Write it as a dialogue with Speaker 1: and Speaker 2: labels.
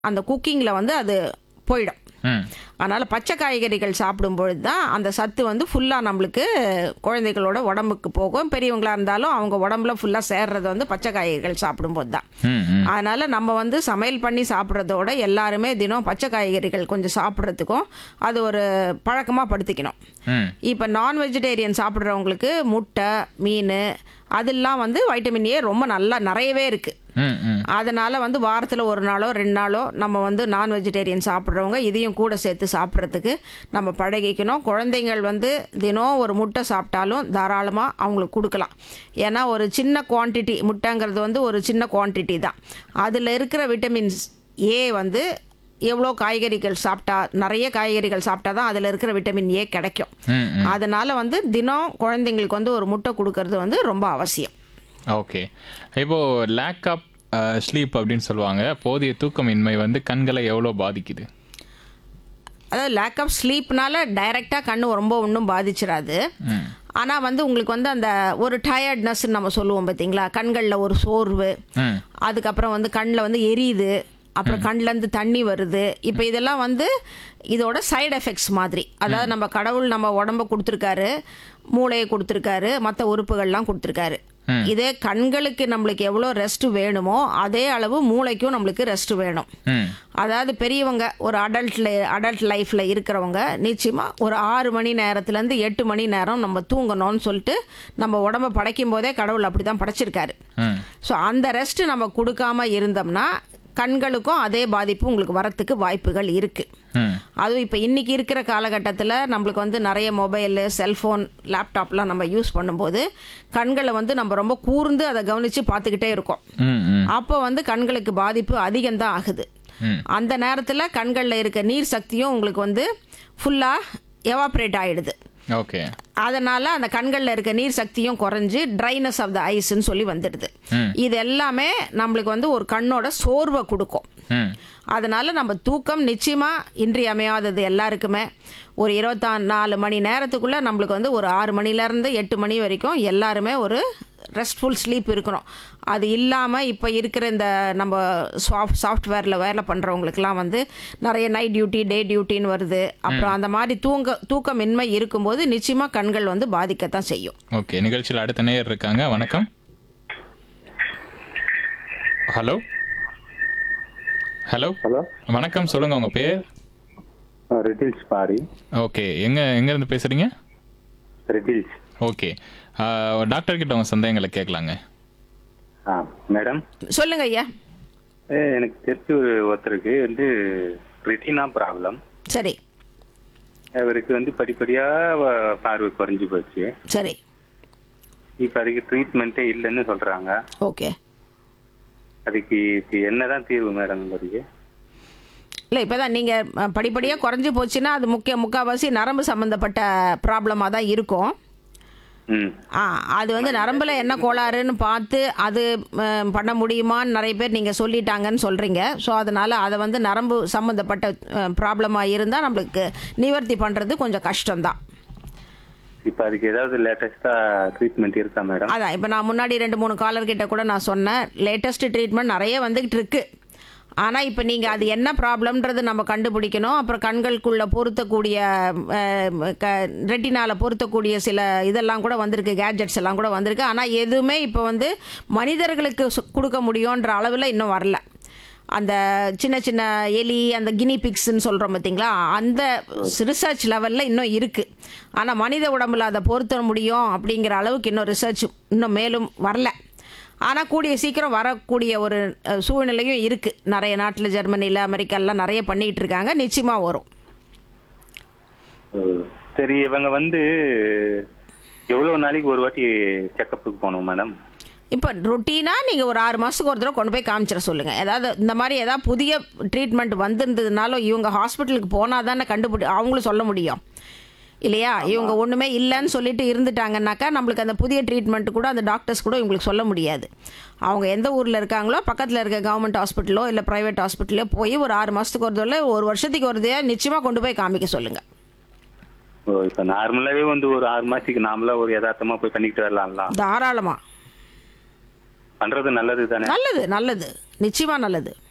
Speaker 1: அந்த குக்கிங்கில் வந்து அது போயிடும்
Speaker 2: ம்
Speaker 1: அதனால் பச்சை காய்கறிகள் சாப்பிடும் பொழுது தான் அந்த சத்து வந்து ஃபுல்லாக நம்மளுக்கு குழந்தைகளோட உடம்புக்கு போகும் பெரியவங்களா இருந்தாலும் அவங்க உடம்புல ஃபுல்லாக சேர்றது வந்து பச்சை காய்கறிகள் சாப்பிடும்போது தான்
Speaker 2: ம் ம்
Speaker 1: அதனால் நம்ம வந்து சமையல் பண்ணி சாப்பிட்றதோட எல்லாருமே தினம் பச்சை காய்கறிகள் கொஞ்சம் சாப்பிட்றதுக்கும் அது ஒரு பழக்கமாக படுத்திக்கணும்
Speaker 2: ம்
Speaker 1: இப்போ நான் வெஜிடேரியன் சாப்பிட்றவங்களுக்கு முட்டை மீன் அதெல்லாம் வந்து வைட்டமின் ஏ ரொம்ப நல்லா நிறையவே இருக்குது
Speaker 2: ம் ம்
Speaker 1: அதனால் வந்து வாரத்தில் ஒரு நாளோ ரெண்டு நாளோ நம்ம வந்து நான் வெஜிடேரியன் சாப்பிட்றவங்க இதையும் கூட சேர்த்து சாப்பிட்றதுக்கு நம்ம பழகிக்கணும் குழந்தைங்கள் வந்து தினம் ஒரு முட்டை சாப்பிட்டாலும் தாராளமாக அவங்களுக்கு கொடுக்கலாம் ஏன்னா ஒரு சின்ன குவான்டிட்டி முட்டைங்கிறது வந்து ஒரு சின்ன குவான்டிட்டி தான் அதில் இருக்கிற விட்டமின்ஸ் ஏ வந்து எவ்வளோ காய்கறிகள் சாப்பிட்டா நிறைய காய்கறிகள் சாப்பிட்டா தான் அதில் இருக்கிற விட்டமின் ஏ கிடைக்கும்
Speaker 2: ம் ம்
Speaker 1: அதனால் வந்து தினம் குழந்தைங்களுக்கு வந்து ஒரு முட்டை கொடுக்கறது வந்து ரொம்ப அவசியம்
Speaker 2: ஓகே இப்போ லேக் ஆஃப் ஸ்லீப் அப்படின்னு சொல்லுவாங்க போதிய தூக்கமின்மை வந்து கண்களை எவ்வளோ பாதிக்குது
Speaker 1: அதாவது லேக் ஆஃப் ஸ்லீப்னால டைரெக்டாக கண்ணு ரொம்ப ஒன்றும் பாதிச்சிடாது
Speaker 2: ம்
Speaker 1: ஆனால் வந்து உங்களுக்கு வந்து அந்த ஒரு டயர்ட்னஸ்ன்னு நம்ம சொல்லுவோம் பார்த்தீங்களா கண்களில் ஒரு சோர்வு
Speaker 2: ம்
Speaker 1: அதுக்கப்புறம் வந்து கண்ணில் வந்து எரியுது அப்புறம் கண்ணிலேருந்து தண்ணி வருது இப்போ இதெல்லாம் வந்து இதோட சைடு எஃபெக்ட்ஸ் மாதிரி அதாவது நம்ம கடவுள் நம்ம உடம்ப கொடுத்துருக்காரு மூளையை கொடுத்துருக்காரு மற்ற உறுப்புகள்லாம் கொடுத்துருக்காரு இதே கண்களுக்கு நம்மளுக்கு எவ்வளோ ரெஸ்ட் வேணுமோ அதே அளவு மூளைக்கும் நம்மளுக்கு ரெஸ்ட் வேணும்
Speaker 2: ம்
Speaker 1: அதாவது பெரியவங்க ஒரு அடல்ட்ல அடல்ட் லைஃப்பில் இருக்கிறவங்க நிச்சயமாக ஒரு ஆறு மணி நேரத்துலேருந்து எட்டு மணி நேரம் நம்ம தூங்கணும்னு சொல்லிட்டு நம்ம உடம்ப படைக்கும் போதே கடவுள் அப்படி தான் படைச்சிருக்காரு
Speaker 2: ம்
Speaker 1: ஸோ அந்த ரெஸ்ட் நம்ம கொடுக்காம இருந்தோம்னா கண்களுக்கும் அதே பாதிப்பு உங்களுக்கு வரத்துக்கு வாய்ப்புகள் இருக்குது
Speaker 2: ம்
Speaker 1: அதுவும் இப்போ இன்றைக்கி இருக்கிற காலகட்டத்தில் நம்மளுக்கு வந்து நிறைய மொபைலு செல்ஃபோன் லேப்டாப்லாம் நம்ம யூஸ் பண்ணும்போது கண்களை வந்து நம்ம ரொம்ப கூர்ந்து அதை கவனித்து பார்த்துக்கிட்டே இருக்கோம்
Speaker 2: ம் ம்
Speaker 1: அப்போ வந்து கண்களுக்கு பாதிப்பு அதிகம்தான் ஆகுது
Speaker 2: ம்.
Speaker 1: அந்த நேரத்தில் கண்களில் இருக்க நீர் சக்தியும் உங்களுக்கு வந்து ஃபுல்லாக எவாப்ரேட் ஆகிடுது
Speaker 2: ஓகே
Speaker 1: அதனால் அந்த கண்களில் இருக்க நீர் சக்தியும் குறைஞ்சு ட்ரைனஸ் ஆஃப் த ஐஸ்ன்னு சொல்லி வந்துடுது
Speaker 2: ம்.
Speaker 1: இது எல்லாமே நம்மளுக்கு வந்து ஒரு கண்ணோட சோர்வை கொடுக்கும்
Speaker 2: ம்
Speaker 1: அதனால் நம்ம தூக்கம் நிச்சயமாக இன்றியமையாதது எல்லாருக்குமே ஒரு இருபத்தா நாலு மணி நேரத்துக்குள்ளே நம்மளுக்கு வந்து ஒரு ஆறு மணிலேருந்து எட்டு மணி வரைக்கும் எல்லாருமே ஒரு ரெஸ்ட்ஃபுல் ஸ்லீப் இருக்கணும் அது இல்லாமல் இப்போ இருக்கிற இந்த நம்ம சாஃப்ட் சாஃப்ட்வேரில் வேலை பண்ணுறவங்களுக்குலாம் வந்து நிறைய நைட் டியூட்டி டே டியூட்டின்னு வருது அப்புறம் அந்த மாதிரி தூங்க தூக்கமின்மை இருக்கும்போது நிச்சயமாக கண்கள் வந்து பாதிக்கத்தான் செய்யும்
Speaker 2: ஓகே நிகழ்ச்சியில் அடுத்த நேயர் இருக்காங்க வணக்கம் ஹலோ ஹலோ
Speaker 3: ஹலோ
Speaker 2: வணக்கம் சொல்லுங்க உங்க பேர்
Speaker 3: ரிட்டில்ஸ் பாரி
Speaker 2: ஓகே எங்க எங்க இருந்து பேசுறீங்க
Speaker 3: ரிட்டில்ஸ்
Speaker 2: ஓகே டாக்டர் கிட்ட உங்க சந்தேகங்களை கேட்கலாங்க
Speaker 3: ஆ மேடம்
Speaker 1: சொல்லுங்க ஐயா
Speaker 3: ஏ, எனக்கு தெரிஞ்ச ஒரு ஒருத்தருக்கு வந்து ரெட்டினா ப்ராப்ளம்
Speaker 1: சரி
Speaker 3: அவருக்கு வந்து படிப்படியா வ- பார்வை குறைஞ்சு போச்சு
Speaker 1: சரி
Speaker 3: இப்ப அதுக்கு ட்ரீட்மெண்ட்டே இல்லைன்னு சொல்றாங்க
Speaker 1: ஓகே
Speaker 3: அதுக்கு இப்ப என்னதான் தீர்வு மேடம் அதுக்கு
Speaker 1: இல்லை இப்போ தான் நீங்கள் படிப்படியாக குறைஞ்சி போச்சுன்னா அது முக்கிய முக்கால்வாசி நரம்பு சம்மந்தப்பட்ட ப்ராப்ளமாக தான் இருக்கும்
Speaker 3: ம்
Speaker 1: ஆ அது வந்து நரம்பில் என்ன கோளாறுன்னு பார்த்து அது ம், பண்ண முடியுமான்னு நிறைய பேர் நீங்கள் சொல்லிட்டாங்கன்னு சொல்கிறீங்க ஸோ அதனால் அதை வந்து நரம்பு சம்மந்தப்பட்ட ப்ராப்ளமாக இருந்தால் நம்மளுக்கு நிவர்த்தி பண்ணுறது கொஞ்சம் கஷ்டம்தான்
Speaker 3: இப்ப அதுக்கு ஏதாவது லேட்டஸ்டா ட்ரீட்மெண்ட் இருக்கா மேடம்
Speaker 1: அதான் இப்போ நான் முன்னாடி ரெண்டு மூணு காலர்கிட்ட கூட நான் சொன்னேன் லேட்டஸ்ட் ட்ரீட்மெண்ட் நிறைய வந்துகிட்டு இருக்கு ஆனால் இப்போ நீங்கள் அது என்ன ப்ராப்ளம்ன்றது நம்ம கண்டுபிடிக்கணும் அப்புறம் கண்களுக்குள்ள பொருத்தக்கூடிய ரெட்டினால பொருத்தக்கூடிய சில இதெல்லாம் கூட வந்திருக்கு கேட்ஜெட்ஸ் எல்லாம் கூட வந்திருக்கு ஆனால் எதுவுமே இப்போ வந்து மனிதர்களுக்கு சு- கொடுக்க முடியுன்ற அளவில் இன்னும் வரல அந்த சின்ன சின்ன எலி அந்த கினி பிக்ஸ்ன்னு சொல்கிறோம் பார்த்தீங்களா அந்த ரிசர்ச் லெவலில் இன்னும் இருக்குது ஆனால் மனித உடம்புல அதை பொருத்த முடியும் அப்படிங்கிற அளவுக்கு இன்னும் ரிசர்ச் இன்னும் மேலும் வரல ஆனால் கூடிய சீக்கிரம் வரக்கூடிய ஒரு அஹ், சூழ்நிலையும் இருக்குது நிறைய நாட்டில் ஜெர்மனியில் அமெரிக்காலாம் நிறைய பண்ணிகிட்டு இருக்காங்க நிச்சயமாக வரும்
Speaker 3: ஓ. சரி இவங்க வந்து எவ்வளவு நாளைக்கு ஒரு வாட்டி செக்கப்புக்கு போகணும் மேடம்
Speaker 1: இப்போ ருட்டீனாக நீங்கள் ஒரு ஆறு மாதத்துக்கு ஒரு தடவை கொண்டு போய் காமிச்சிட சொல்லுங்கள் ஏதாவது இந்த மாதிரி ஏதாவது புதிய ட்ரீட்மெண்ட் வந்திருந்ததுனாலும் இவங்க ஹாஸ்பிட்டலுக்கு போனால் தானே கண்டுபிடி அவங்களும் சொல்ல முடியும் இல்லையா இவங்க ஒன்றுமே இல்லைன்னு சொல்லிட்டு இருந்துட்டாங்கன்னாக்கா நம்மளுக்கு அந்த புதிய ட்ரீட்மெண்ட் கூட அந்த டாக்டர்ஸ் கூட இவங்களுக்கு சொல்ல முடியாது அவங்க எந்த ஊரில் இருக்காங்களோ பக்கத்தில் இருக்க கவர்மெண்ட் ஹாஸ்பிட்டலோ இல்லை ப்ரைவேட் ஹாஸ்பிட்டலோ போய் ஒரு ஆறு மாதத்துக்கு ஒரு தடவை ஒரு வருஷத்துக்கு ஒரு தடவை நிச்சயமாக கொண்டு போய் காமிக்க சொல்லுங்கள்
Speaker 3: ஓ இப்ப நார்மலாவே வந்து ஒரு ஆறு மாசத்துக்கு நாமளா ஒரு யதார்த்தமா போய் பண்ணிக்கிட்டு வரலாம்ல
Speaker 1: தாராளமாக
Speaker 3: பண்றது நல்லது தானே
Speaker 1: நல்லது நல்லது நிச்சயமாக நல்லது